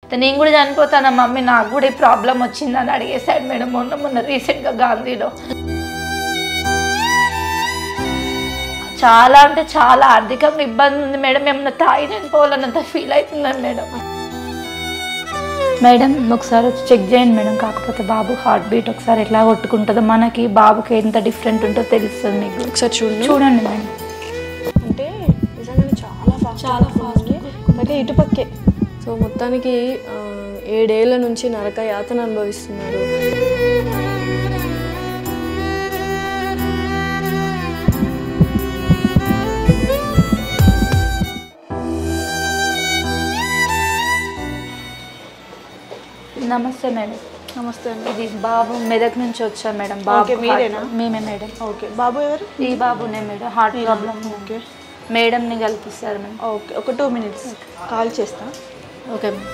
నేను కూడా చనిపోతాను మమ్మీ నాకు కూడా ఈ ప్రాబ్లం వచ్చిందని అడిగేశాడు మేడం మొన్న మొన్న రీసెంట్గా గాంధీలో చాలా అంటే చాలా ఆర్థికంగా ఇబ్బంది ఉంది మేడం ఏమన్నా తాగి చనిపోవాలన్నంత ఫీల్ అవుతున్నాను మేడం మేడం ఒకసారి వచ్చి చెక్ చేయండి మేడం కాకపోతే బాబు హార్ట్ బీట్ ఒకసారి ఎట్లా కొట్టుకుంటుందో మనకి బాబుకి ఎంత డిఫరెంట్ ఉంటుందో తెలుస్తుంది మీకు ఒకసారి చూడండి చూడండి మేడం అంటే నిజంగానే చాలా ఫాస్ట్ చాలా ఫాస్ట్ పైగా ఇటుపక్కే సో మొత్తానికి ఆ, ఏడేళ్ల నుంచి నరక యాతన అనుభవిస్తున్నారు నమస్తే మేడం నమస్తే అండి ఇది బాబు మెదక్ నుంచి వచ్చా మేడం బాబు ఓకే, మీరేనా? heart- మేమే మేడం ఓకే బాబు ఎవరు ఈ బాబునే మేడం హార్ట్ ప్రాబ్లం ఓకే మేడంని కల్పిస్తారు మేడం ఓకే ఒక టూ మినిట్స్ కాల్ చేస్తా ఓకే మేడం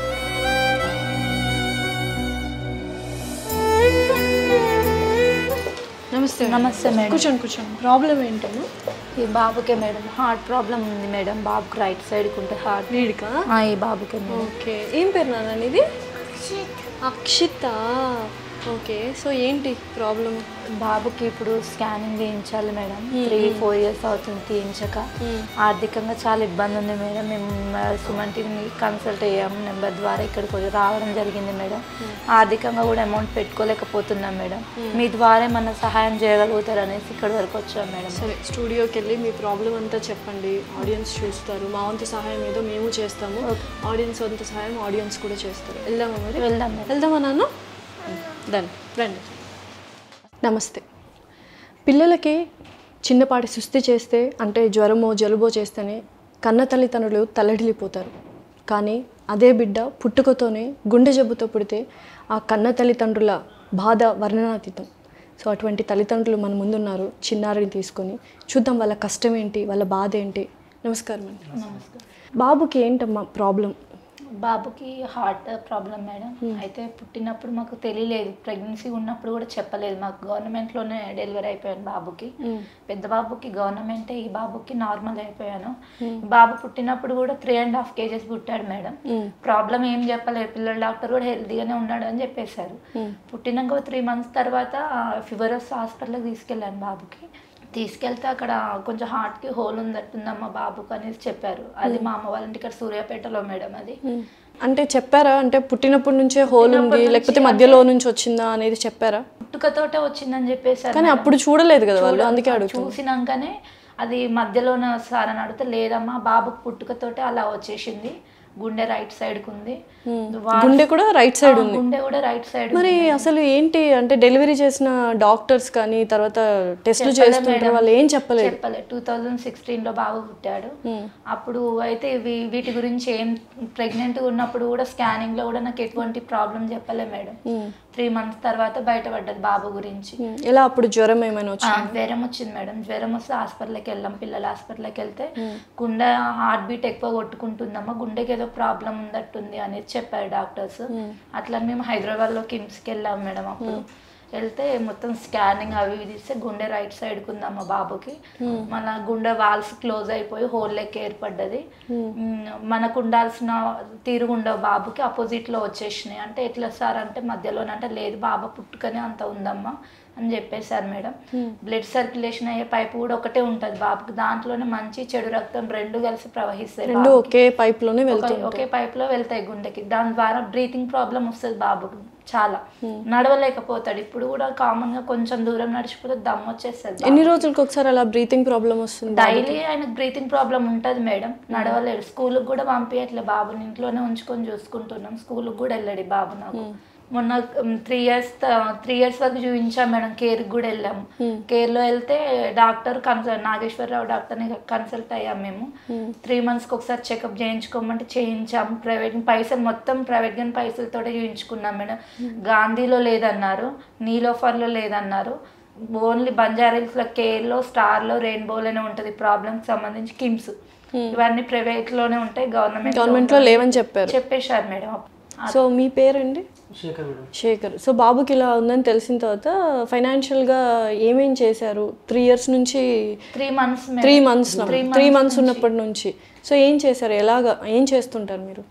నమస్తే నమస్తే మేడం కూర్చోండి కూర్చోండి ప్రాబ్లం ఏంటమ్మా ఈ బాబుకే మేడం హార్ట్ ప్రాబ్లం ఉంది మేడం బాబుకి రైట్ సైడ్కి ఉంటే హార్ట్ వీడికా ఈ బాబుకే మేడం ఓకే ఏం పేరు నాన్న ఇది అక్షిత ఓకే సో ఏంటి ప్రాబ్లం బాబుకి ఇప్పుడు స్కానింగ్ చేయించాలి మేడం త్రీ ఫోర్ ఇయర్స్ అవుతుంది తీయించక ఆర్థికంగా చాలా ఇబ్బంది ఉంది మేడం మేము ఆ, సుమన్ టీవీని కన్సల్ట్ అయ్యాము నెంబర్ ద్వారా ఇక్కడికి వచ్చి రావడం జరిగింది మేడం ఆర్థికంగా కూడా అమౌంట్ పెట్టుకోలేకపోతున్నాం మేడం మీ ద్వారా మన సహాయం చేయగలుగుతారు అనేసి ఇక్కడి వరకు వచ్చాం మేడం సరే స్టూడియోకి వెళ్ళి మీ ప్రాబ్లం అంతా చెప్పండి ఆడియన్స్ చూస్తారు మా వంతు సహాయం ఏదో మేము చేస్తాము ఆడియన్స్ వంతు సహాయం ఆడియన్స్ కూడా చేస్తారు వెళ్దామా మరి వెళ్దాం మేడం వెళ్దామా నాన్న డన్ రండి నమస్తే పిల్లలకి చిన్నపాటి సుస్థి చేస్తే అంటే జ్వరమో జలుబో చేస్తేనే కన్న తల్లిదండ్రులు తల్లడిల్లిపోతారు కానీ అదే బిడ్డ పుట్టుకతోనే గుండె జబ్బుతో పుడితే ఆ కన్న తల్లిదండ్రుల బాధ వర్ణనాతీతం సో అటువంటి తల్లిదండ్రులు మన ముందున్నారు చిన్నారిని తీసుకొని చూద్దాం వాళ్ళ కష్టం ఏంటి వాళ్ళ బాధ ఏంటి నమస్కారం అండి నమస్కారం బాబుకి ఏంటమ్మా ప్రాబ్లం బాబుకి హార్ట్ ప్రాబ్లం మేడం అయితే పుట్టినప్పుడు మాకు తెలియలేదు ప్రెగ్నెన్సీ ఉన్నప్పుడు కూడా చెప్పలేదు మాకు గవర్నమెంట్లోనే డెలివరీ అయిపోయాను బాబుకి పెద్ద బాబుకి గవర్నమెంటే ఈ బాబుకి నార్మల్ అయిపోయాను బాబు పుట్టినప్పుడు కూడా త్రీ అండ్ హాఫ్ కేజెస్ పుట్టాడు మేడం ప్రాబ్లం ఏం చెప్పలేదు పిల్లల డాక్టర్ కూడా హెల్తీగానే ఉన్నాడు అని చెప్పేశారు పుట్టినాక త్రీ మంత్స్ తర్వాత ఫీవర్ వస్తే హాస్పిటల్కి తీసుకెళ్ళాను బాబుకి తీసుకెళ్తే అక్కడ కొంచెం హార్ట్కి హోల్ ఉందట్టుందమ్మా బాబుకు అనేసి చెప్పారు అది మా అమ్మ వాళ్ళ ఇంటి ఇక్కడ సూర్యాపేటలో మేడం అది అంటే చెప్పారా అంటే పుట్టినప్పటి నుంచే హోల్ ఉంది లేకపోతే మధ్యలో నుంచి వచ్చిందా అనేది చెప్పారా పుట్టుకతోటే వచ్చిందని చెప్పేశారు కానీ అప్పుడు చూడలేదు కదా వాళ్ళు అందుకే అడుగుతాను చూసినాకనే అది మధ్యలోనే సార్ అని అడిగితే లేదమ్మా బాబుకు పుట్టుకతోటే అలా వచ్చేసింది గుండె రైట్ సైడ్కి ఉంది వా- గుండె కూడా రైట్ సైడ్ ఉంది గుండె కూడా రైట్ సైడ్ మరి అసలు ఏంటి అంటే డెలివరీ చేసిన డాక్టర్స్ కానీ తర్వాత టెస్ట్లు చేస్తుంటే వాళ్ళు ఏం చెప్పలేదు చెప్పలేదు టూ థౌజండ్ సిక్స్టీన్ లో బాబు పుట్టాడు అప్పుడు అయితే వీ- వీటి గురించి ఏం ప్రెగ్నెంట్ ఉన్నప్పుడు కూడా స్కానింగ్ లో కూడా నాకు ఎటువంటి ప్రాబ్లం చెప్పలే మేడం త్రీ మంత్స్ తర్వాత బయటపడ్డది బాబు గురించి ఉమ్, ఎలా అప్పుడు జ్వరం ఏమైనా ఆ, వచ్చింది జ్వరం వచ్చింది మేడం జ్వరం వస్తే హాస్పిటల్కి వెళ్ళాం పిల్లల హాస్పిటల్కి వెళ్తే గుండె హార్ట్ బీట్ ఎక్కువ కొట్టుకుంటుందమ్మా గుండెకి ఏదో ప్రాబ్లం ఉందట్టుంది అనేది చెప్పారు డాక్టర్స్ అట్లా మేము హైదరాబాద్లో కిమ్స్కి వెళ్ళాం మేడం అప్పుడు వెళ్తే మొత్తం స్కానింగ్ అవి ఇవి తీస్తే గుండె రైట్ సైడ్కి ఉందమ్మా బాబుకి మన గుండె వాల్స్ క్లోజ్ అయిపోయి హోల్ లెక్క ఏర్పడ్డది మ్, మనకు ఉండాల్సిన తీరుగుండవు బాబుకి opposite లో వచ్చేసినాయి అంటే ఎట్లా సార్ అంటే మధ్యలోనే అంటే లేదు బాబా పుట్టుకనే అంత ఉందమ్మా అని చెప్పేశారు మేడం బ్లడ్ సర్క్యులేషన్ అయ్యే పైపు కూడా ఒకటే ఉంటుంది బాబుకి దాంట్లోనే మంచి చెడు రక్తం రెండు కలిసి ప్రవహిస్తాయి రెండు బాబుకి. ఒకే పైప్ లోనే ఒక- వెళ్తాయి ఒకే పైప్ లో వెళ్తాయి గుండెకి దాని ద్వారా బ్రీతింగ్ ప్రాబ్లం వస్తుంది బాబుకి చాలా నడవలేకపోతాడు ఇప్పుడు కూడా కామన్ గా కొంచెం దూరం నడిచిపోతే దమ్ వచ్చేస్తుంది ఎన్ని రోజులకి ఒకసారి అలా బ్రీతింగ్ ప్రాబ్లం వస్తుంది డైలీ ఆయనకు బ్రీతింగ్ ప్రాబ్లం ఉంటుంది మేడం నడవలేడు స్కూల్కి కూడా పంపించట్లే బాబుని ఇంట్లోనే ఉంచుకొని చూసుకుంటున్నాం స్కూల్కి కూడా వెళ్ళాడు ఈ బాబు నాకు మొన్న త్రీ ఇయర్స్ త్రీ ఇయర్స్ వరకు చూపించాం మేడం కేర్కి కూడా వెళ్ళాము కేర్లో వెళ్తే డాక్టర్ కన్సల్ట్ నాగేశ్వరరావు డాక్టర్ని కన్సల్ట్ అయ్యాం మేము త్రీ మంత్స్కి ఒకసారి చెకప్ చేయించుకోమంటే చేయించాం ప్రైవేట్ పైసలు మొత్తం ప్రైవేట్ గాని పైసలతోటే చూపించుకున్నాం మేడం గాంధీలో లేదన్నారు నీలోఫర్లో లేదన్నారు ఓన్లీ బంజారాహిల్స్లో కేర్లో స్టార్లో రెయిన్బోలోనే ఉంటుంది ప్రాబ్లమ్కి సంబంధించి కిమ్స్ ఇవన్నీ ప్రైవేట్లోనే ఉంటాయి గవర్నమెంట్ గవర్నమెంట్ లో లేవని చెప్పారు చెప్పేశారు మేడం సో మీ పేరండి శేఖర్ మేడం శేఖర్ సో బాబుకి ఇలా ఉందని తెలిసిన తర్వాత ఫైనాన్షియల్ గా ఏమేం చేశారు త్రీ ఇయర్స్ నుంచి three months three months three months ఉన్నప్పటి నుంచి సో ఏం చేశారు ఎలాగా ఏం చేస్తుంటారు మీరు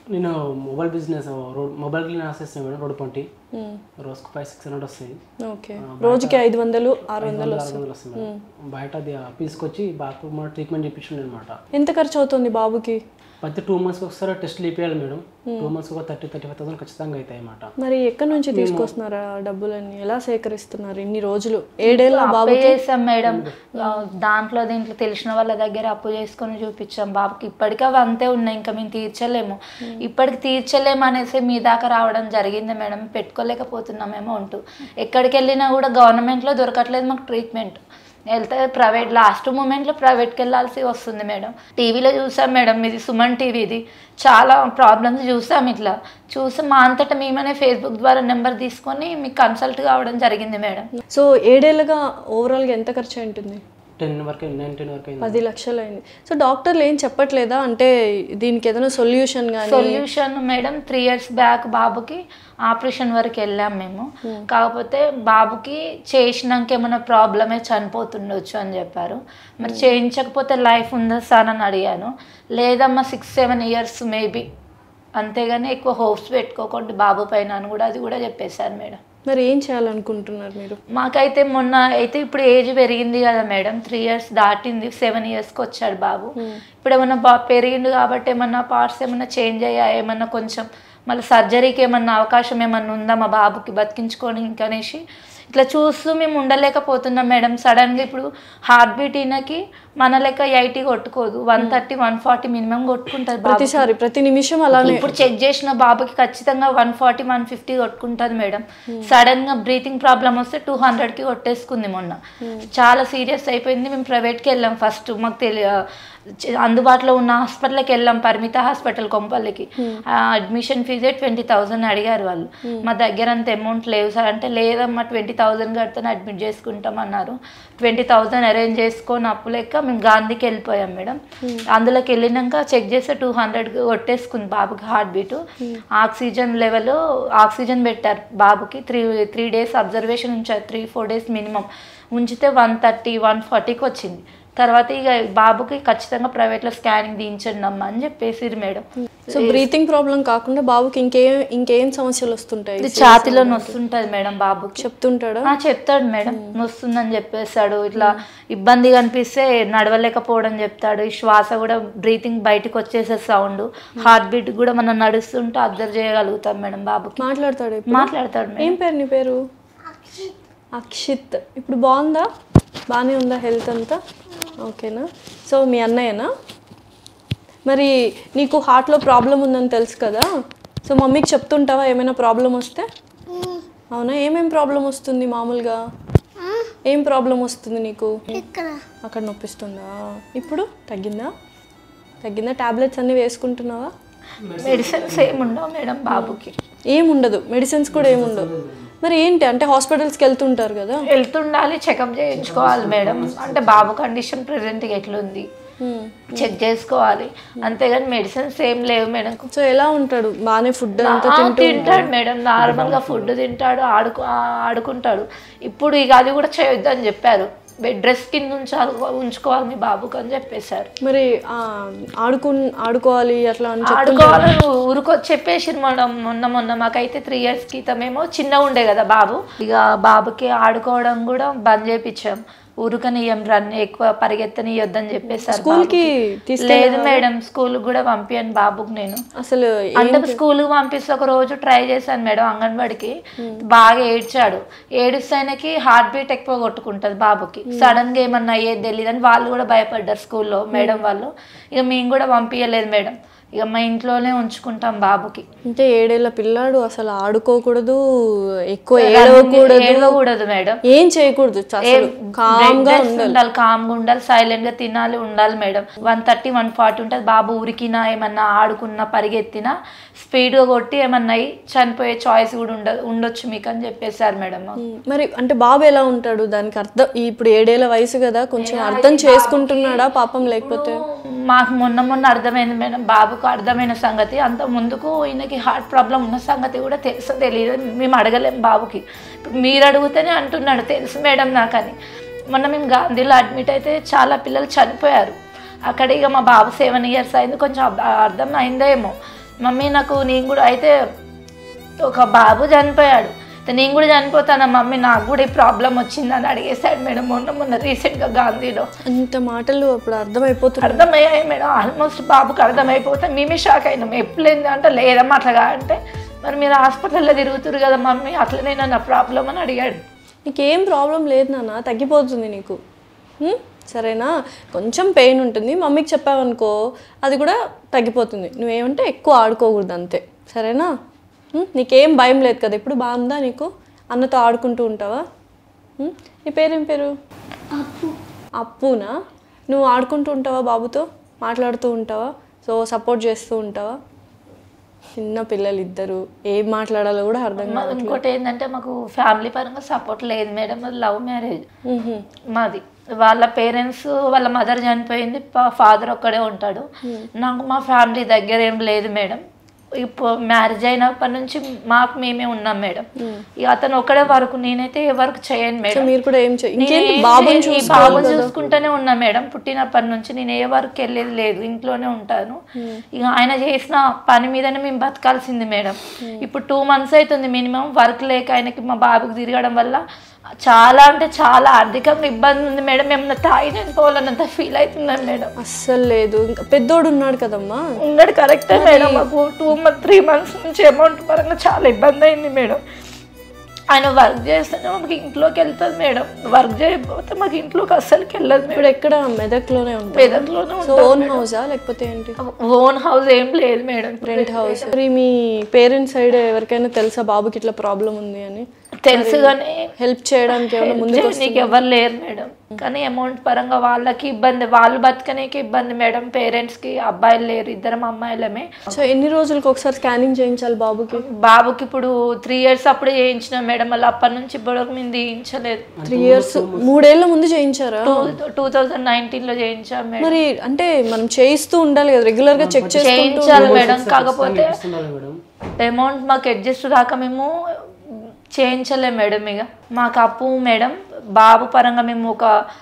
నేను mobile business road mobile cleaner చేస్తాను మేడం రోడ్ పంటి మ్మ్. రోజుకు ఫైవ్ సిక్స్ హండ్రెడ్ వస్తాయి ఓకే రోజుకి ఐదు వందలు ఆరు ఐదు వందలు వందలు, ఆరు వందలు వస్తాయి మేడం బయట అది తీసుకొచ్చి బాగా మన ట్రీట్మెంట్ చేయించండి అనమాట ఎంత ఖర్చు అవుతుంది బాబుకి ప్రతి టూ మంత్స్కి ఒకసారి టెస్ట్లు ఇప్పించాలి మేడం టూ మంత్స్కి ఒక థర్టీ థర్టీ ఫైవ్ థౌసండ్ ఖచ్చితంగా అవుతాయి అన్నమాట మరి ఎక్కడి నుంచి తీసుకొస్తున్నారా డబ్బులన్నీ ఎలా సేకరిస్తున్నారు ఇన్ని రోజులు ఏడేళ్ళ అప్పు బాబుకి చేసాం మేడం ఆ, దాంట్లో దీంట్లో తెలిసిన వాళ్ళ దగ్గర అప్పు చేసుకొని చూపించాం బాబుకి ఇప్పటికీ అవి అంతే ఉన్నాయి ఇంకా మేము తీర్చలేము ఇప్పటికి తీర్చలేము అనేసి మీ దాకా రావడం జరిగింది మేడం పెట్టుకోలేకపోతున్నాం అమౌంట్ ఎక్కడికి వెళ్ళినా కూడా గవర్నమెంట్లో దొరకట్లేదు మాకు ట్రీట్మెంట్ వెళ్తే ప్రైవేట్ లాస్ట్ మూమెంట్లో ప్రైవేట్కి వెళ్ళాల్సి వస్తుంది మేడం టీవీలో చూసాం మేడం ఇది సుమన్ టీవీ ఇది చాలా ప్రాబ్లమ్స్ చూసాం ఇట్లా చూసి మా అంతటా మేమనే ఫేస్బుక్ ద్వారా నెంబర్ తీసుకొని మీకు కన్సల్ట్ కావడం జరిగింది మేడం సో ఏడేళ్ళగా ఓవరాల్గా ఎంత ఖర్చు అయి ఉంటుంది టెన్ వరకు నైన్ టెన్ వరకు అయింది పది లక్షలు అయింది సో డాక్టర్లు ఏం చెప్పట్లేదా అంటే దీనికి ఏదైనా సొల్యూషన్ కానీ solution madam three years back బాబుకి ఆపరేషన్ వరకు వెళ్ళాం మేము కాకపోతే బాబుకి చేసినాక ఏమైనా ప్రాబ్లమే చనిపోతుండొచ్చు అని చెప్పారు మరి చేయించకపోతే లైఫ్ ఉందా సార్ అని అడిగాను లేదమ్మా సిక్స్ సెవెన్ ఇయర్స్ మేబీ అంతేగాని ఎక్కువ హోప్స్ పెట్టుకోకండి బాబు పైన అని కూడా అది కూడా చెప్పేశారు మేడం మరి ఏం చేయాలనుకుంటున్నారు మీరు మాకైతే మొన్న అయితే ఇప్పుడు ఏజ్ పెరిగింది కదా మేడం త్రీ ఇయర్స్ దాటింది సెవెన్ ఇయర్స్కి వచ్చాడు బాబు ఇప్పుడు ఏమన్నా బా పెరిగిండు కాబట్టి ఏమన్నా పార్ట్స్ ఏమన్నా చేంజ్ అయ్యా ఏమన్నా కొంచెం మళ్ళీ సర్జరీకి ఏమన్నా అవకాశం ఏమన్నా ఉందా మా బాబుకి బతికించుకొని ఇంకనేసి ఇట్లా చూస్తూ మేము ఉండలేకపోతున్నాం మేడం సడన్గా ఇప్పుడు హార్ట్ బీట్ ఈయనకి మన లెక్క ఎయిటీ కొట్టుకోదు one thirty one forty minimum కొట్టుకుంటుంది బాబు ప్రతిసారి ప్రతి నిమిషం అలానే ఇప్పుడు చెక్ చేసిన బాబుకి ఖచ్చితంగా వన్ ఫార్టీ వన్ ఫిఫ్టీ కొట్టుకుంటుంది మేడం సడన్ గా బ్రీతింగ్ ప్రాబ్లం వస్తే టూ హండ్రెడ్ కి కొట్టేసుకుంది మొన్న చాలా సీరియస్ అయిపోయింది మేము ప్రైవేట్ కి వెళ్ళాం ఫస్ట్ మాకు తెలియ అందుబాటులో ఉన్న హాస్పిటల్కి వెళ్ళాం పరిమిత హాస్పిటల్ కొంపల్లికి అడ్మిషన్ ఫీజే ట్వంటీ థౌజండ్ అడిగారు వాళ్ళు మా దగ్గర అంత అమౌంట్ లేవు సార్ అంటే లేదమ్మా ట్వంటీ థౌజండ్ కడితేనే అడ్మిట్ చేసుకుంటాం అన్నారు ట్వంటీ థౌజండ్ అరేంజ్ చేసుకొని అప్పు లెక్క మేము గాంధీకి వెళ్ళిపోయాం మేడం అందులోకి వెళ్ళినాక చెక్ చేస్తే టూ హండ్రెడ్ కొట్టేసుకుంది బాబుకి heart beat oxygen level oxygen పెట్టారు బాబుకి త్రీ త్రీ డేస్ అబ్జర్వేషన్ ఉంచారు త్రీ ఫోర్ డేస్ మినిమం ఉంచితే వన్ థర్టీ వన్ ఫార్టీకి వచ్చింది తర్వాత ఇక బాబుకి ఖచ్చితంగా ప్రైవేట్లో స్కానింగ్ తీయించండి అమ్మా అని చెప్పేసిరు మేడం సో బ్రీతింగ్ ప్రాబ్లం కాకుండా బాబుకి ఇంకేం ఇంకేం సమస్యలు వస్తుంటాయి ఇది ఛాతిలో నొస్తుంటది మేడం బాబుకి చెప్తుంటాడా ఆ, చెప్తాడు మేడం వస్తుందని చెప్పేస్తాడు ఇట్లా ఇబ్బందిగా అనిపిస్తే నడవలేకపోవడం చెప్తాడు ఈ శ్వాస కూడా బ్రీతింగ్ బయటకు వచ్చేసే సౌండ్ హార్ట్ బీట్ కూడా మనం నడుస్తుంటే అబ్జర్వ్ చేయగలుగుతాం మేడం బాబుకి మాట్లాడతాడు ఇప్పుడు? మాట్లాడతాడు మేడం ఏం పేరు నీ పేరు అక్షిత్ ఇప్పుడు బాగుందా బాగానే ఉందా హెల్త్ అంతా ఓకేనా సో మీ అన్నయ్యనా మరి నీకు హార్ట్లో ప్రాబ్లం ఉందని తెలుసు కదా సో మమ్మీకి చెప్తుంటావా ఏమైనా ప్రాబ్లం వస్తే అవునా ఏమేం ప్రాబ్లం వస్తుంది మామూలుగా ఏం ప్రాబ్లం వస్తుంది నీకు అక్కడ నొప్పిస్తుందా ఇప్పుడు తగ్గిందా తగ్గిందా టాబ్లెట్స్ అన్నీ వేసుకుంటున్నావా మెడిసిన్స్ ఏమి ఉండవు మేడం బాబుకి ఏం ఉండదు మెడిసిన్స్ కూడా ఏం ఉండదు మరి ఏంటి అంటే హాస్పిటల్స్కి వెళ్తుంటారు కదా వెళ్తుండాలి చెకప్ చేయించుకోవాలి మేడం అంటే బాబు కండిషన్ ప్రెసెంట్గా ఎట్లుంది Hmm. చెక్ చేసుకోవాలి అంతేగాని మెడిసిన్స్ ఏం లేవు మేడం సో ఎలా ఉంటాడు బాగానే ఫుడ్ అంతా ఆ, తింటాడు మేడం నార్మల్ గా ఫుడ్ తింటాడు ఆడుకు ఆ, ఆడుకుంటాడు ఇప్పుడు ఇక అది కూడా చేయొద్దు అని చెప్పారు బెడ్ డ్రెస్ కింద ఉంచాలి ఉంచుకోవాలి మీ బాబుకి అని చెప్పేశారు మరి ఆ, ఆడుకు ఆడుకోవాలి అట్లా అని చెప్ ఆడుకోవాలని ఊరుకో చెప్పేసి మనం మొన్న మొన్న మాకైతే త్రీ ఇయర్స్ క్రితమేమో చిన్నగా ఉండే కదా బాబు ఇక బాబుకి ఆడుకోవడం కూడా బంద్ చేపించాం ఊరుకనియం రన్ ఎక్కువ పరిగెత్తనియొద్దని చెప్పేసారు స్కూల్కి బాబుకి. లేదు మేడం స్కూల్ కూడా పంపించాను బాబుకి నేను అసలు అంటే స్కూల్ పంపిస్తే ఒక రోజు ట్రై చేశాను మేడం అంగన్వాడికి బాగా ఏడ్చాడు ఏడుస్తే ఆయనకి హార్ట్ బీట్ ఎక్కువ కొట్టుకుంటది బాబుకి సడన్ గా ఏమన్నా అయ్యేది తెలియదు అని వాళ్ళు కూడా భయపడ్డారు స్కూల్లో మేడం వాళ్ళు ఇక మేము కూడా పంపించలేదు మేడం ఇక మా ఇంట్లోనే ఉంచుకుంటాం బాబుకి అంటే ఏడేళ్ల పిల్లాడు అసలు ఆడుకోకూడదు ఎక్కువ ఏడవకూడదు ఏడవకూడదు మేడం ఏం చేయకూడదు అసలు కామ్గా Break ఉండాలి కామ్గా ఉండాలి సైలెంట్ గా తినాలి ఉండాలి madam one thirty one forty ఉంటుంది బాబు ఉరికినా ఏమన్నా ఆడుకున్నా పరిగెత్తినా స్పీడ్ గా కొట్టి ఏమన్నా అయ్యి చనిపోయే చాయిస్ కూడా ఉండ ఉండొచ్చు మీకు అని చెప్పేశారు మేడం మాకు. ఉమ్, మరి అంటే బాబు ఎలా ఉంటాడు దానికి అర్థం ఇప్పుడు ఏడేళ్ల వయసు కదా కొంచెం అర్థం చేసుకుంటున్నాడా పాపం లేకపోతే మాకు మొన్న మొన్న అర్థమైంది మేడం బాబుకు అర్థమైన సంగతి అంత ముందుకు ఈయనకి హార్ట్ ప్రాబ్లం ఉన్న సంగతి కూడా తెలుసు తెలియదు మేము అడగలేం బాబుకి ఇప్పుడు మీరు అడిగితేనే అంటున్నాడు తెలుసు మేడం నాకని మొన్న మేము గాంధీలో అడ్మిట్ అయితే చాలా పిల్లలు చనిపోయారు అక్కడ ఇక మా బాబు సెవెన్ ఇయర్స్ అయింది కొంచెం అర్థ- అర్థం అయిందేమో మమ్మీ నాకు నేను కూడా అయితే ఒక బాబు చనిపోయాడు అయితే నేను కూడా చనిపోతాను మమ్మీ నాకు కూడా ఈ ప్రాబ్లం వచ్చిందని అడిగేశాడు మేడం మొన్న మొన్న రీసెంట్గా గాంధీలో అంత మాటలు అప్పుడు అర్థమైపోతుంది అర్థమయ్యాయి మేడం ఆల్మోస్ట్ బాబుకి అర్థమైపోతే మేమే షాక్ అయినాం ఎప్పుడైంది అంటే లేదమ్మా అట్లా అంటే మరి మీరు హాస్పిటల్లో తిరుగుతురు కదా మమ్మీ అట్లనే నా ప్రాబ్లం అని అడిగాడు నీకేం ప్రాబ్లం లేదు నాన్న తగ్గిపోతుంది నీకు హ్మ్? సరేనా కొంచెం పెయిన్ ఉంటుంది మమ్మీకి చెప్పావనుకో అది కూడా తగ్గిపోతుంది నువ్వేమంటే ఎక్కువ ఆడుకోకూడదు అంతే సరేనా హ్మ్? నీకేం భయం లేదు కదా ఇప్పుడు బాగుందా నీకు అన్నతో ఆడుకుంటూ ఉంటావా హ్మ్? నీ పేరేం పేరు అప్పునా నువ్వు ఆడుకుంటూ ఉంటావా బాబుతో మాట్లాడుతూ ఉంటావా సో సపోర్ట్ చేస్తూ ఉంటావా చిన్న పిల్లలు ఇద్దరు ఏం మాట్లాడాలో కూడా అర్థం మా- ఇంకోటి ఏంటంటే మాకు ఫ్యామిలీ పరంగా సపోర్ట్ లేదు మేడం అది లవ్ మ్యారేజ్ మ్హూ. మాది వాళ్ళ పేరెంట్స్ వాళ్ళ మదర్ చనిపోయింది ఫాదర్ ఒక్కడే ఉంటాడు నాకు మా ఫ్యామిలీ దగ్గర ఏం లేదు మేడం ఇప్పుడు మ్యారేజ్ అయినప్పటి నుంచి మాకు మేమే ఉన్నాం మేడం ఇక అతను ఒక్కడే వరకు నేనైతే ఏ వర్క్ చేయను సో మేడం మీరు కూడా ఏం చేయ నేను ఇంకేంటి ఏం బాబుని చేయను. ఈ చూసుకోవాలి బాబుని కదా. చూసుకుంటూనే ఉన్నా మేడం పుట్టినప్పటి నుంచి నేను ఏ వర్క్ వెళ్ళేది లేదు ఇంట్లోనే ఉంటాను ఇక ఆయన చేసిన పని మీదనే మేము బతకాల్సింది మేడం ఇప్పుడు టూ మంత్స్ అవుతుంది మినిమం వర్క్ లేక ఆయనకి మా బాబుకి తిరగడం వల్ల చాలా అంటే చాలా ఆర్థికంగా ఇబ్బంది ఉంది మేడం మేము తాగి చనిపోవాలన్నంత ఫీల్ అవుతున్నాను మేడం అస్సలు లేదు ఇంకా పెద్దోడు ఉన్నాడు కదమ్మా ఉన్నాడు కరెక్టే మేడం మాకు టూ మంత్ త్రీ మంత్స్ నుంచి అమౌంట్ పరంగా చాలా ఇబ్బంది అయింది మేడం ఆయన వర్క్ చేస్తేనే మాకు ఇంట్లోకి వెళ్తుంది మేడం వర్క్ చేయకపోతే మాకు ఇంట్లోకి అస్సలకి వెళ్ళదు మేడం ఇప్పుడు ఎక్కడ మెదక్లోనే ఉంటుంది పేదలోనే సో ఓన్ హౌసా లేకపోతే ఏంటి ఓన్ హౌస్ ఏం లేదు మేడం రెంట్ హౌస్ మరి మీ పేరెంట్స్ సైడ్ ఎవరికైనా తెలుసా బాబుకి ఇట్లా ప్రాబ్లం ఉంది అని తెలుసు కానీ హెల్ప్ చేయడానికి ఏమైనా ముందుకు నీకు ఎవరు లేరు మేడం కానీ అమౌంట్ పరంగా వాళ్ళకి ఇబ్బంది వాళ్ళు బతకనీకి ఇబ్బంది మేడం పేరెంట్స్ కి అబ్బాయిలు లేరు ఇద్దరం అమ్మాయిలమే సో ఎన్ని రోజులకు ఒకసారి స్కానింగ్ చేయించాలి బాబుకి బాబుకి ఇప్పుడు త్రీ ఇయర్స్ అప్పుడు చేయించిన మేడం మళ్ళీ అప్పటి నుంచి ఇప్పటివరకు మేము చేయించలేదు త్రీ ఇయర్స్ మూడేళ్ల ముందు చేయించారా టూ టూ థౌజండ్ నైన్టీన్ లో చేయించాం మేడం మరి అంటే మనం చేయిస్తూ ఉండాలి కదా రెగ్యులర్ గా చెక్ చేసుకుంటూ చేయించాలి మేడం కాకపోతే ఇస్తుండాలి మేడం అమౌంట్ మాకు అడ్జస్ట్ కాక మేము చేయించలేం మేడం ఇక మాకు అప్పు మేడం బాబు పరంగా మేము ఒక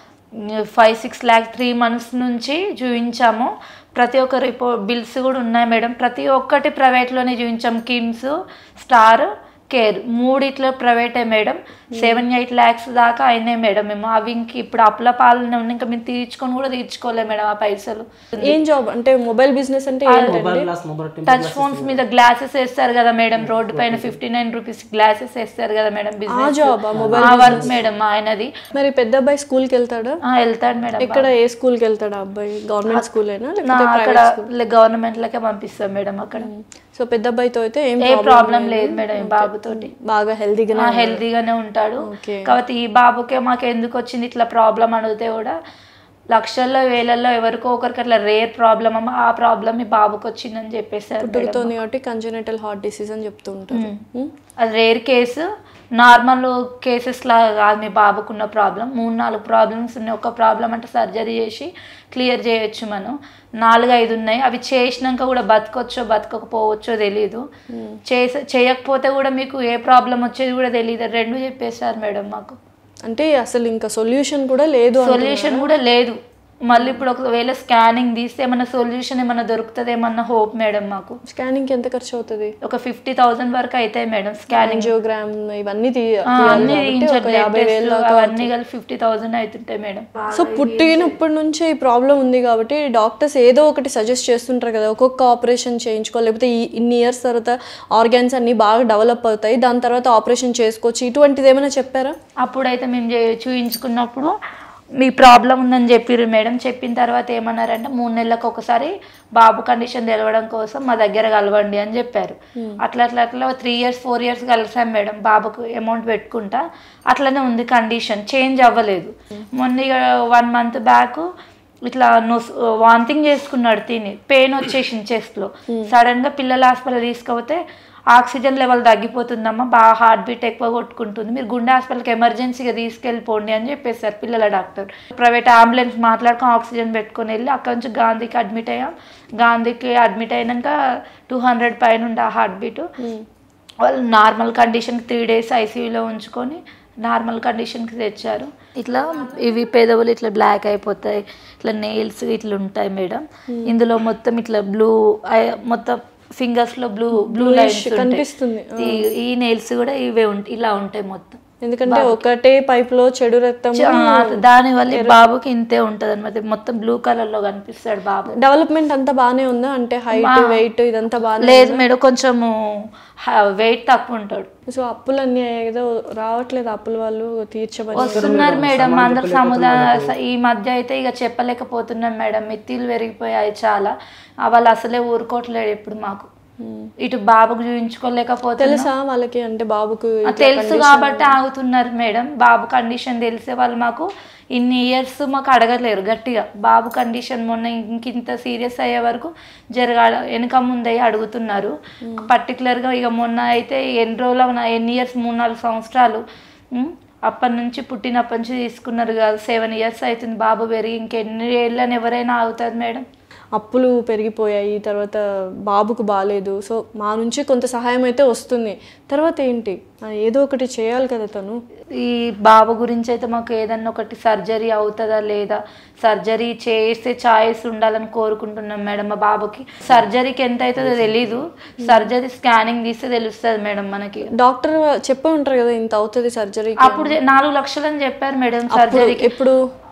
five six lakh three months నుంచి చూపించాము ప్రతి ఒక్క రిపో బిల్స్ కూడా ఉన్నాయి మేడం ప్రతి ఒక్కటి ప్రైవేట్లోనే చూపించాం కిమ్స్ స్టార్ కేర్ మూడిట్లో ప్రైవేటే మేడం సెవెన్ ఎయిట్ ల్యాక్స్ దాకా అయినాయి మేడం మేము అవి ఇంక ఇప్పుడు అప్పుల పాలన ఉన్నాయి ఇంకా మేము తీర్చుకొని కూడా తీర్చుకోలేము మేడం ఆ పైసలు ఏం జాబ్ అంటే మొబైల్ బిజినెస్ అంటే ఏంటండి mobile glass mobile temper touch phones మీద గ్లాసెస్ వేస్తారు కదా మేడం రోడ్డు పైన ఫిఫ్టీ నైన్ రూపీస్ గ్లాసెస్ వేస్తారు కదా మేడం బిజినెస్ జాబ్ ఆ వర్క్ మేడం ఆయనది మరి పెద్ద అబ్బాయి స్కూల్కి వెళ్తాడా ఆ, వెళ్తాడు మేడం ఎక్కడ ఏ స్కూల్కి వెళ్తాడా అబ్బాయి గవర్నమెంట్ స్కూలేనా నా లేకపోతే అక్కడ గవర్నమెంట్ లకే పంపిస్తాం మేడం అక్కడ సో పెద్ద అబ్బాయితో అయితే ఏం ఏ ప్రాబ్లం లేదు మేడం ఈ బాబుతోటి బాగా హెల్తీగా ఆ, హెల్తీగానే ఉంటాడు ఓకే. కాబట్టి ఈ బాబుకే మాకు ఎందుకు వచ్చింది ఇట్లా ప్రాబ్లం అడిగితే కూడా లక్షల్లో వేలల్లో ఎవరికో ఒకరికి అట్లా రేర్ ప్రాబ్లం అమ్మ ఆ ప్రాబ్లం ఈ బాబుకి వచ్చిందని చెప్పేసారు మేడం. పుట్టుకతోని కాబట్టి కంజనటల్ హార్ట్ డిసీజ్ అని చెప్తూ ఉంటారు ఉమ్. అది రేర్ కేసు నార్మల్ కేసెస్ లా కాదు మీ బాబుకున్న ప్రాబ్లం మూడు నాలుగు ప్రాబ్లమ్స్ ఉన్నాయి ఒక ప్రాబ్లం అంటే సర్జరీ చేసి క్లియర్ చేయొచ్చు మనం నాలుగు ఐదు ఉన్నాయి అవి చేసినాక కూడా బతకొచ్చో బతకకపోవచ్చో తెలియదు చేసే చేయకపోతే కూడా మీకు ఏ ప్రాబ్లం వచ్చేది కూడా తెలియదు రెండు చెప్పేశారు మేడం మాకు అంటే అసలు ఇంకా సొల్యూషన్ కూడా లేదు అంటున్నారు. సొల్యూషన్ కూడా లేదు మళ్ళీ ఇప్పుడు ఒకవేళ స్కానింగ్ తీస్తే ఏమన్నా సొల్యూషన్ ఏమన్నా దొరుకుతుంది ఏమన్నా హోప్ మేడం మాకు స్కానింగ్ కి ఎంత ఖర్చు అవుతుంది ఒక ఫిఫ్టీ థౌసండ్ వరకు అవుతాయి మేడం స్కానింగ్ యాంజియోగ్రామ్ ఇవన్నీ తీ- ఆ, తీయాలి అన్ని కాబట్టి తీయించాలి. ఒక బ్లడ్ యాభై వేలు టెస్ట్లు దాకా అవన్నీ కలిపి ఫిఫ్టీ థౌసండ్ అవుతుంటాయి మేడం సో పుట్టినప్పటి నుంచే ఈ ప్రాబ్లం ఉంది కాబట్టి డాక్టర్స్ ఏదో ఒకటి సజెస్ట్ చేస్తుంటారు కదా ఒక్కొక్క ఆపరేషన్ చేయించుకో లేకపోతే ఈ ఇన్ని ఇయర్స్ తర్వాత ఆర్గాన్స్ అన్ని బాగా డెవలప్ అవుతాయి దాని తర్వాత ఆపరేషన్ చేసుకోవచ్చు ఇటువంటిది ఏమైనా చెప్పారా అప్పుడైతే మేము చే- చూయించుకున్నప్పుడు మీ ప్రాబ్లం ఉందని చెప్పిర్రు మేడం చెప్పిన తర్వాత ఏమన్నారంటే మూడు నెలలకు ఒకసారి బాబు కండిషన్ తెలవడం కోసం మా దగ్గర కలవండి అని చెప్పారు అట్లా అట్లా అట్లా త్రీ ఇయర్స్ ఫోర్ ఇయర్స్ కలిసాం మేడం బాబుకు అమౌంట్ పెట్టుకుంటా అట్లనే ఉంది కండిషన్ చేంజ్ అవ్వలేదు మొన్న వన్ మంత్ బ్యాక్ ఇట్లా నొస్ వాంతింగ్ చేసుకున్నాడు తిని పెయిన్ వచ్చేసింది చెస్ట్లో సడన్ గా పిల్లల హాస్పిటల్ తీసుకపోతే ఆక్సిజన్ లెవెల్ తగ్గిపోతుందమ్మా బాగా హార్ట్ బీట్ ఎక్కువ కొట్టుకుంటుంది మీరు గుండె హాస్పిటల్కి ఎమర్జెన్సీగా తీసుకెళ్ళిపోండి అని చెప్పేశారు పిల్లల డాక్టర్ ప్రైవేట్ అంబులెన్స్ మాట్లాడుకొని ఆక్సిజన్ పెట్టుకొని వెళ్ళి అక్కడ నుంచి గాంధీకి అడ్మిట్ అయ్యాం గాంధీకి అడ్మిట్ అయినాక టూ హండ్రెడ్ పైన ఉండే ఆ హార్ట్ బీట్ వాళ్ళు నార్మల్ కండిషన్ త్రీ డేస్ ఐసీయూలో ఉంచుకొని నార్మల్ కండిషన్కి తెచ్చారు ఇట్లా ఇవి పెదవులు ఇట్లా బ్లాక్ అయిపోతాయి ఇట్లా నెయిల్స్ ఇట్లా ఉంటాయి మేడం ఇందులో మొత్తం ఇట్లా బ్లూ మొత్తం ఫింగర్స్ లో బ్లూ బ్లూ లైన్స్ కనిపిస్తుంది. ఈ నెయిల్స్ కూడా ఇవే ఉంటాయి ఇలా ఉంటాయి మొత్తం ఎందుకంటే ఒకటే పైప్ లో చెడు రక్తం దాని వల్ల ఈ బాబుకి ఇంతే ఉంటది అనమాట మొత్తం బ్లూ కలర్ లో కనిపిస్తాడు బాబు డెవలప్మెంట్ అంతా బాగానే ఉందా అంటే హైట్ వెయిట్ ఇదంతా బాగానే లేదు మేడం కొంచెము వెయిట్ తక్కువ ఉంటాడు సో అప్పులన్నీ ఏదో రావట్లేదు అప్పుల వాళ్ళు తీర్చమని వస్తున్నారు మేడం అందరు సముదాయ ఈ మధ్య అయితే ఇక చెప్పలేకపోతున్నాం మేడం మిత్తిలు పెరిగిపోయాయి చాలా ఆ వాళ్ళు అసలే ఊరుకోవట్లేదు ఇప్పుడు మాకు ఇటు బాబుకు చూపించుకోలేకపోతే తెలుసా వాళ్ళకి అంటే బాబుకు తెలుసు కాబట్టి ఆగుతున్నారు మేడం బాబు కండిషన్ తెలిసే వాళ్ళు మాకు ఇన్ని ఇయర్స్ మాకు అడగలేరు గట్టిగా బాబు కండిషన్ మొన్న ఇంకింత సీరియస్ అయ్యే వరకు జరగ వెనక ముందయ్యి అడుగుతున్నారు పర్టికులర్గా ఇక మొన్న అయితే ఎన్ని రోజులు అవునా ఎన్ని ఇయర్స్ మూడు నాలుగు సంవత్సరాలు ఉమ్, అప్పటి నుంచి పుట్టినప్పటి నుంచి తీసుకున్నారు కాదు సెవెన్ ఇయర్స్ అవుతుంది బాబు పెరిగి ఇంకెన్ని ఏళ్ళని ఎవరైనా ఆగుతుంది మేడం అప్పులు పెరిగిపోయాయి తర్వాత బాబుకు బాగాలేదు సో మా నుంచి కొంత సహాయం అయితే వస్తుంది తర్వాత ఏంటి ఆ, ఏదో ఒకటి చేయాలి కదా తను ఈ బాబు గురించి అయితే మాకు ఏదన్నా ఒకటి సర్జరీ అవుతుందా లేదా సర్జరీ చేస్తే ఛాయిస్ ఉండాలని కోరుకుంటున్నాం మేడం మా బాబుకి సర్జరీకి ఎంత అవుతుందో తెలీదు సర్జరీ స్కానింగ్ తీస్తే తెలుస్తుంది మేడం మనకి డాక్టర్ చెప్పే ఉంటారు కదా ఇంత అవుతుంది సర్జరీ అప్పుడు చె- నాలుగు లక్షలు అని చెప్పారు మేడం సర్జరీకి ఇప్పుడు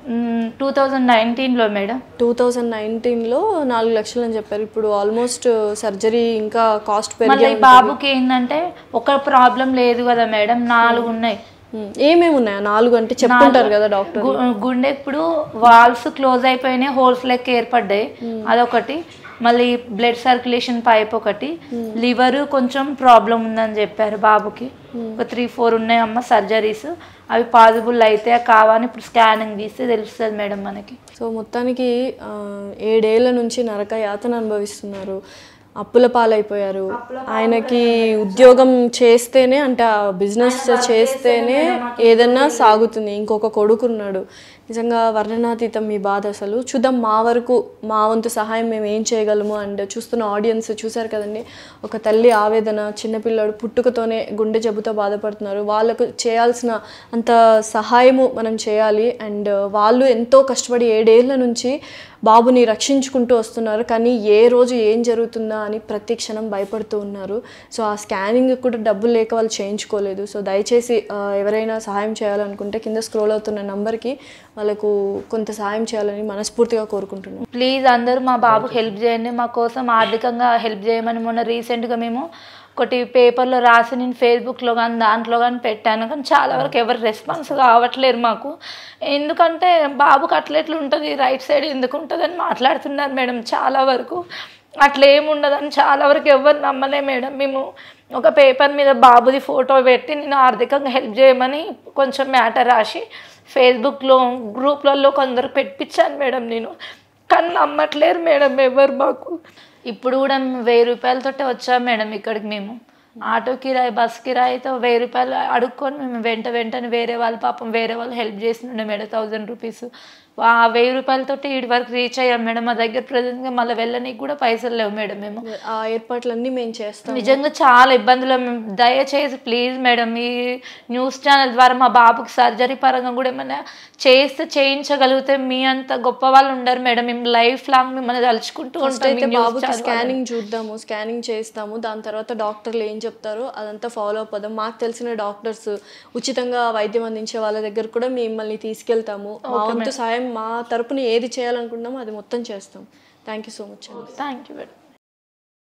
టూ థౌజండ్ నైన్టీన్లో మేడం టూ థౌజండ్ నైన్టీన్లో నాలుగు లక్షలు అని చెప్పారు ఇప్పుడు ఆల్మోస్ట్ సర్జరీ ఇంకా కాస్ట్ పెరిగి మళ్ళీ ఈ బాబుకి ఏంటంటే ఒక ప్రాబ్లం లేదు కదా మేడం నాలుగు ఉన్నాయి ఉమ్, ఏమేమి ఉన్నాయా నాలుగు అంటే చెప్పుంటారు కదా డాక్టర్ గు- గుండె ఇప్పుడు వాల్స్ క్లోజ్ అయిపోయినాయి హోల్స్ లెక్క ఏర్పడ్డాయి అదొకటి మళ్ళీ బ్లడ్ సర్క్యులేషన్ పైప్ ఒకటి లివర్ కొంచెం ప్రాబ్లం ఉందని చెప్పారు బాబుకి ఒక త్రీ ఫోర్ ఉన్నాయి అమ్మ సర్జరీస్ అవి పాసిబుల్ అయితే కావని ఇప్పుడు స్కానింగ్ తీస్తే తెలుస్తుంది మేడం మనకి సో మొత్తానికి ఆ, ఏడేళ్ల నుంచి నరక యాతన అనుభవిస్తున్నారు అప్పుల పాలైపోయారు ఆయనకి ఉద్యోగం చేస్తేనే అంటే ఆ బిజినెస్ చేస్తేనే ఏదన్నా సాగుతుంది ఇంకొక కొడుకున్నాడు నిజంగా వర్ణనాతీతం మీ బాధ అసలు చూద్దాం మా వరకు మా వంతు సహాయం మేము ఏం చేయగలము అండ్ చూస్తున్న ఆడియన్స్ చూశారు కదండి ఒక తల్లి ఆవేదన చిన్నపిల్లాడు పుట్టుకతోనే గుండె జబ్బుతో బాధపడుతున్నారు వాళ్ళకు చేయాల్సిన అంత సహాయము మనం చేయాలి అండ్ వాళ్ళు ఎంతో కష్టపడి ఏడేళ్ల నుంచి బాబుని రక్షించుకుంటూ వస్తున్నారు కానీ ఏ రోజు ఏం జరుగుతుందా అని ప్రతి క్షణం భయపడుతూ ఉన్నారు సో ఆ స్కానింగ్ కూడా డబ్బులు లేక వాళ్ళు చేయించుకోలేదు సో దయచేసి ఆ, ఎవరైనా సహాయం చేయాలనుకుంటే కింద స్క్రోల్ అవుతున్న నంబర్కి వాళ్ళకు కొంత సహాయం చేయాలని మనస్ఫూర్తిగా కోరుకుంటున్నాను ప్లీజ్ అందరూ మా బాబుకి హెల్ప్ చేయండి మా కోసం ఆర్థికంగా హెల్ప్ చేయమని మొన్న రీసెంట్గా మేము ఒకటి పేపర్లో రాసి నేను ఫేస్బుక్లో కానీ దాంట్లో కానీ పెట్టాను కానీ చాలా వరకు ఎవరు రెస్పాన్స్ కావట్లేరు మాకు ఎందుకంటే బాబుకి అట్లెట్లు ఉంటుంది రైట్ సైడ్ ఎందుకు ఉంటుందని మాట్లాడుతున్నారు మేడం చాలా వరకు అట్లా ఏముండదని చాలా వరకు ఎవరు నమ్మలే మేడం మేము ఒక పేపర్ మీద బాబుది ఫోటో పెట్టి నేను ఆర్థికంగా హెల్ప్ చేయమని కొంచెం మ్యాటర్ రాసి ఫేస్బుక్లో గ్రూప్లలో కొందరు పెట్టించాను మేడం నేను కానీ నమ్మట్లేరు మేడం ఎవరు మాకు ఇప్పుడు కూడా మేము వెయ్యి రూపాయలతోటే వచ్చాం మేడం ఇక్కడికి మేము ఆటో కిరాయి బస్ కిరాయితో వెయ్యి రూపాయలు అడుక్కొని మేము వెంట వెంటనే వేరే వాళ్ళు పాపం వేరే వాళ్ళు హెల్ప్ చేస్తుండే మేడం థౌజండ్ రూపీస్ ఆ వెయ్యి రూపాయలతోటి ఇటు వరకు రీచ్ అయ్యాం మేడం మా దగ్గర ప్రజెంట్గా మళ్ళీ వెళ్ళనీకి కూడా పైసలు లేవు మేడం మేము ఆ ఏర్పాట్లన్నీ మేము చేస్తాం నిజంగా చాలా ఇబ్బందులు మేము దయచేసి ప్లీజ్ మేడం ఈ న్యూస్ ఛానల్ ద్వారా మా బాబుకి సర్జరీ పరంగా కూడా ఏమైనా చేస్తే చేయించగలిగితే మీ అంత గొప్ప వాళ్ళు ఉండరు మేడం మేము లైఫ్ లాంగ్ మిమ్మల్ని తలుచుకుంటూ ఫస్ట్ ఉంటాం అయితే ఈ news బాబుకి channel స్కానింగ్ చూద్దాము స్కానింగ్ చేస్తాము దాని తర్వాత డాక్టర్లు ఏం చెప్తారో అదంతా ఫాలో అప్ అవుదాం మాకు తెలిసిన డాక్టర్స్ ఉచితంగా వైద్యం అందించే వాళ్ళ దగ్గర కూడా మిమ్మల్ని తీసుకెళ్తాము మా వంతు సాయం మా తరపున ఏది చేయాలనుకుంటున్నామో అది మొత్తం చేస్తాం థ్యాంక్ యూ సో మచ్ అండి థ్యాంక్ యూ మేడం